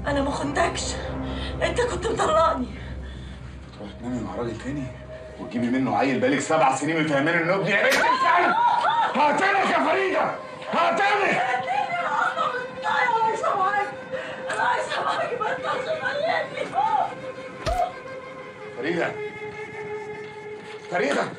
انا ما خنتكش انت كنت مطلقني تروح تنامي مع راجل تاني وتجيبي منه عيل بقالك سبع سنين وتهمني انه ابني يا بنت الكلب هقتلك يا فريده هقتلك انا عايشه معاك انا عايشه معاك ما انتش مليتني فريده فريده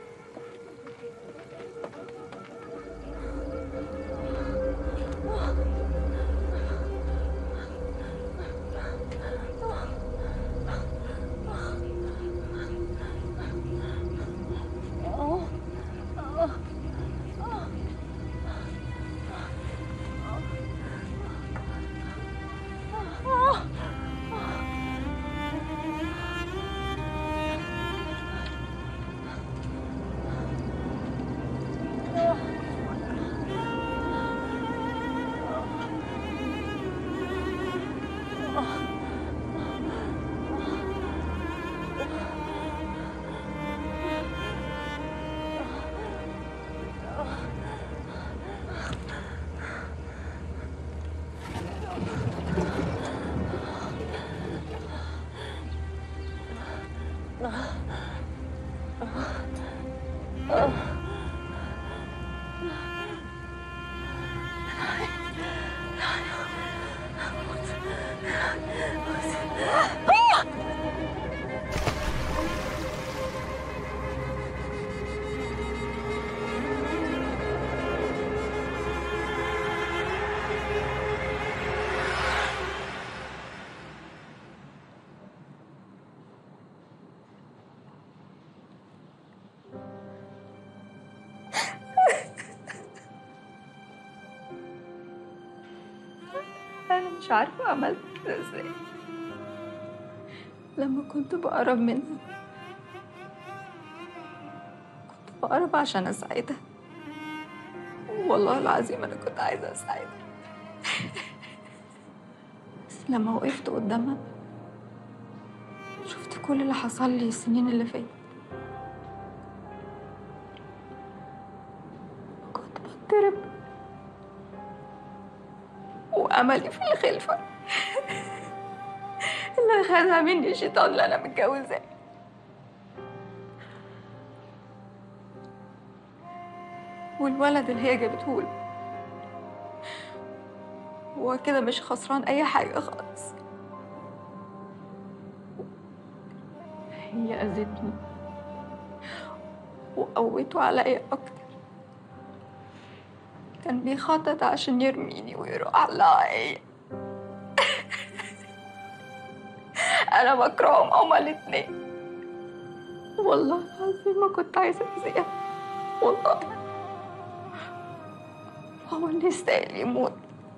أنا مش عارفة عملت كده ازاي لما كنت بقرب منها كنت بقرب عشان أساعدها والله العظيم أنا كنت عايزة أساعدها بس لما وقفت قدامها شفت كل اللي حصل لي السنين اللي فاتت كنت بضطرب وأملي في الخلفة اللي أخدها مني الشيطان اللي أنا متجوزاه والولد اللي هي جابته له هو كده مش خسران أي حاجة خالص هي أذتني وقوته عليا أكتر كان بيخطط عشان يرميني ويروح على هي أنا بكرههم هما الاتنين والله العظيم ما كنت عايزة أذيها والله هو اللي يستاهل يموت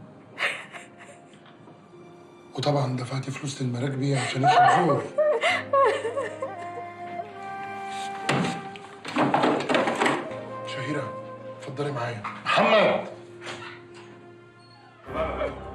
وطبعا دفعتي فلوس للمراكبي عشان يخرجوه شهيرة اتفضلي معايا محمد